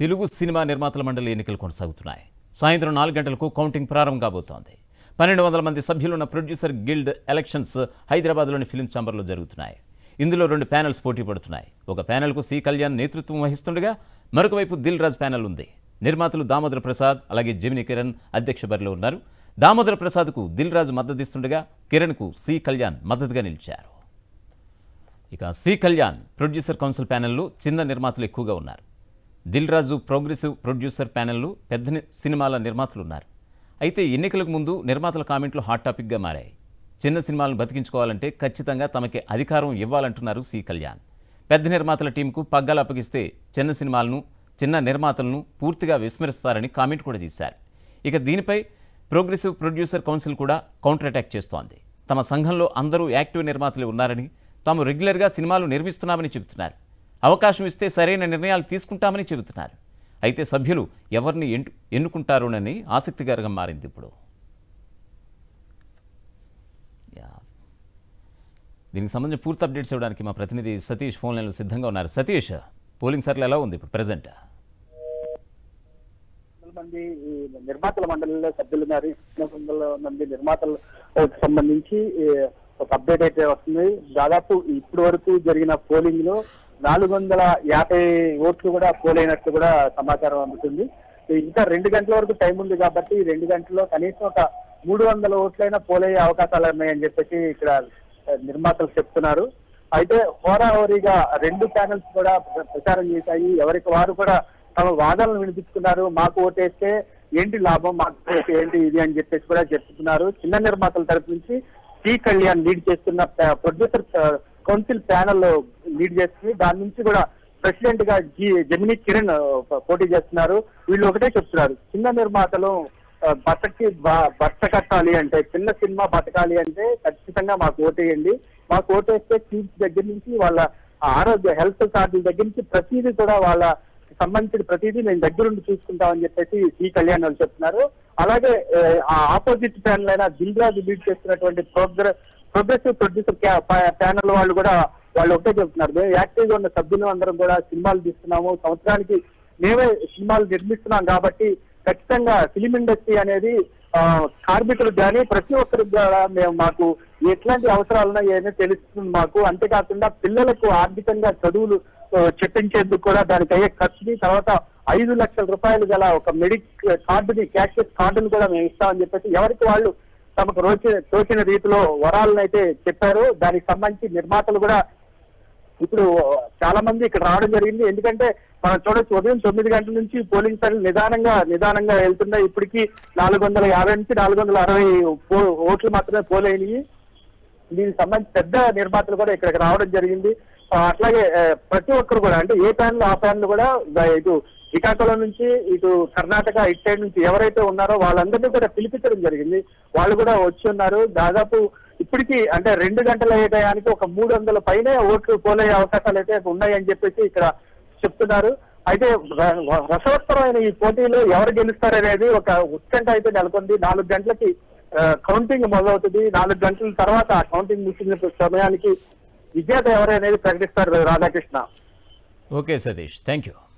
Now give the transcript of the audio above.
Telugu cinema నిర్మాతల మండలి ఎన్నికలు కొనసాగుతున్నాయి సాయంత్రం నాలుగు గంటలకు కౌంటింగ్ ప్రారంభం కాబోతోంది పన్నెండు వందల మంది సభ్యులున్న ప్రొడ్యూసర్ గిల్డ్ ఎలక్షన్స్ హైదరాబాద్లోని ఫిల్మ్ ఛాంబర్లో జరుగుతున్నాయి ఇందులో రెండు ప్యానెల్స్ పోటీ పడుతున్నాయి ఒక ప్యానెల్కు సి కళ్యాణ్ నేతృత్వం వహిస్తుండగా మరొక వైపు దిల్ రాజ్ ప్యానెల్ ఉంది నిర్మాతలు దామోదర ప్రసాద్ అలాగే జమిని కిరణ్ అధ్యక్ష బరిలో ఉన్నారు దామోదర ప్రసాద్కు దిల్ రాజు మద్దతిస్తుండగా కిరణ్కు సి కళ్యాణ్ మద్దతుగా నిలిచారు ఇక సి కళ్యాణ్ ప్రొడ్యూసర్ కౌన్సిల్ ప్యానెల్లో చిన్న నిర్మాతలు ఎక్కువగా ఉన్నారు దిల్ రాజు ప్రోగ్రెసివ్ ప్రొడ్యూసర్ ప్యానెల్లో పెద్ద ని- సినిమాల నిర్మాతలు ఉన్నారు అయితే ఎన్నికలకు ముందు నిర్మాతల కామెంట్లు హాట్ టాపిక్గా మారాయి చిన్న సినిమాలను బతికించుకోవాలంటే ఖచ్చితంగా తమకి అధికారం ఇవ్వాలంటున్నారు సి కళ్యాణ్ పెద్ద నిర్మాతల టీంకు పగ్గాలు అప్పగిస్తే చిన్న సినిమాలను చిన్న నిర్మాతలను పూర్తిగా విస్మరిస్తారని కామెంట్ కూడా చేశారు ఇక దీనిపై ప్రోగ్రెసివ్ ప్రొడ్యూసర్ కౌన్సిల్ కూడా కౌంటర్ అటాక్ చేస్తోంది తమ సంఘంలో అందరూ యాక్టివ్ నిర్మాతలే ఉన్నారని తాము రెగ్యులర్గా సినిమాలు నిర్మిస్తున్నామని చెబుతున్నారు అవకాశం ఇస్తే సరైన నిర్ణయాలు తీసుకుంటామని చెబుతున్నారు అయితే సభ్యులు ఎవరిని ఎన్ను ఎన్నుకుంటారోనని ఆసక్తికరంగా మారింది ఇప్పుడు యా. దీనికి సంబంధించిన పూర్తి అప్డేట్స్ ఇవ్వడానికి మా ప్రతినిధి సతీష్ ఫోన్ లైన్లో సిద్ధంగా ఉన్నారు సతీష్ పోలింగ్ సర్లు ఎలా ఉంది ఇప్పుడు ప్రజెంట్ వందల మంది ఈ నిర్మాతల మండలిలో సభ్యులు ఉన్నారు రెండు వందల మంది నిర్మాతలకు సంబంధించి ఈ, ఒక అప్డేట్ అయితే వస్తుంది దాదాపు ఇప్పటి వరకు జరిగిన పోలింగ్ లో నాలుగు వందల యాభై ఓట్లు కూడా పోలైనట్లు కూడా సమాచారం అందుతుంది ఇంకా రెండు గంటల వరకు టైం ఉంది కాబట్టి ఈ రెండు గంటల్లో కనీసం ఒక మూడు వందల ఓట్లైనా పోలయ్యే అవకాశాలు ఉన్నాయని చెప్పేసి ఇక్కడ ఆ, నిర్మాతలు చెప్తున్నారు అయితే హోరాహోరీగా రెండు ప్యానెల్స్ కూడా ప్ర- ప్రచారం చేశాయి ఎవరికి వారు కూడా తమ వాదనలు వినిపించుకున్నారు మాకు ఓటేస్తే ఏంటి లాభం మాకు ఓటేస్తే ఏంటి ఇది అని చెప్పేసి కూడా చెప్తున్నారు చిన్న నిర్మాతల తరపు నుంచి సి కళ్యాణ్ లీడ్ చేస్తున్న ప- ప్రొడ్యూసర్ ఆ, కౌన్సిల్ ప్యానెల్ లీడ్ చేస్తుంది దాని నుంచి కూడా ప్రెసిడెంట్ గా జి జమిని కిరణ్ ఆ, పోటీ చేస్తున్నారు వీళ్ళు ఒకటే చెప్తున్నారు చిన్న నిర్మాతలు ఆ, బతకి బ- బట్ట కట్టాలి అంటే చిన్న సినిమా బతకాలి అంటే ఖచ్చితంగా మాకు ఓటేయండి మాకు ఓటేస్తే సీట్స్ దగ్గర నుంచి వాళ్ళ ఆరోగ్య హెల్త్ కార్డుల దగ్గర నుంచి ప్రతిదీ కూడా వాళ్ళ సంబంధించిన ప్రతిదీ మేము దగ్గరుండి చూసుకుంటామని చెప్పేసి సి కళ్యాణ్ వాళ్ళు చెప్తున్నారు అలాగే ఏ, ఆ ఆపోజిట్ ప్యానల్ అయిన దిల్ రాజు లీడ్ చేస్తున్నటువంటి ప్రోగ్రెస్ ప్రోగ్రెసివ్ ప్రొడ్యూసర్ ప్యానల్ వాళ్ళు కూడా వాళ్ళు ఒకటే చెప్తున్నారు మేము యాక్టివ్ గా ఉన్న సభ్యులు అందరం కూడా సినిమాలు తీస్తున్నాము సంవత్సరానికి మేమే సినిమాలు నిర్మిస్తున్నాం కాబట్టి ఖచ్చితంగా ఫిలిం ఇండస్ట్రీ అనేది ఆ, కార్మికులకు కానీ ప్రతి ఒక్కరికి కూడా మేము మాకు ఎట్లాంటి అవసరాలు ఉన్నాయని తెలుస్తుంది మాకు అంతేకాకుండా పిల్లలకు ఆర్థికంగా చదువులు ఆ, చెప్పించేందుకు కూడా దానికి అయ్యే ఖర్చుని తర్వాత ఐదు లక్షల రూపాయలు గల ఒక మెడిక్ కార్డుని క్యాష్లెస్ కార్డుని కూడా మేము ఇస్తామని చెప్పేసి ఎవరికి వాళ్ళు తమకు రోచిన తోచిన రీతిలో వరాలను అయితే చెప్పారు దానికి సంబంధించి నిర్మాతలు కూడా ఇప్పుడు చాలా మంది ఇక్కడ రావడం జరిగింది ఎందుకంటే మనం చూడొచ్చు ఉదయం తొమ్మిది గంటల నుంచి పోలింగ్ సర్లు నిదానంగా నిదానంగా వెళ్తున్నాయి ఇప్పటికి నాలుగు వందల యాభై నుంచి నాలుగు వందల అరవై పో- ఓట్లు మాత్రమే పోలైనవి దీనికి సంబంధించి పెద్ద నిర్మాతలు కూడా ఇక్కడికి రావడం జరిగింది ఆ, అట్లాగే ఆ, ప్రతి ఒక్కరు కూడా అంటే ఏ ప్యానల్ ఆ ప్యానల్ కూడా ద- ఇటు శ్రీకాకుళం నుంచి ఇటు కర్ణాటక ఇటు సైడ్ నుంచి ఎవరైతే ఉన్నారో వాళ్ళందరినీ కూడా పిలిపించడం జరిగింది వాళ్ళు కూడా వచ్చి ఉన్నారు దాదాపు ఇప్పటికి అంటే రెండు గంటల అయ్యే టయానికి ఒక మూడు వందల పైనే ఓట్లు పోలయ్యే అవకాశాలు అయితే ఉన్నాయని చెప్పేసి ఇక్కడ చెప్తున్నారు అయితే ర- రసవత్తరమైన ఈ పోటీలో ఎవరు గెలుస్తారనేది ఒక ఉత్కంఠ అయితే నెలకొంది నాలుగు గంటలకి ఆ, కౌంటింగ్ మొదలవుతుంది నాలుగు గంటల తర్వాత ఆ కౌంటింగ్ ముగిసిన సమయానికి విజేత ఎవరనేది ప్రకటిస్తారు Radhakrishna okay Satish thank you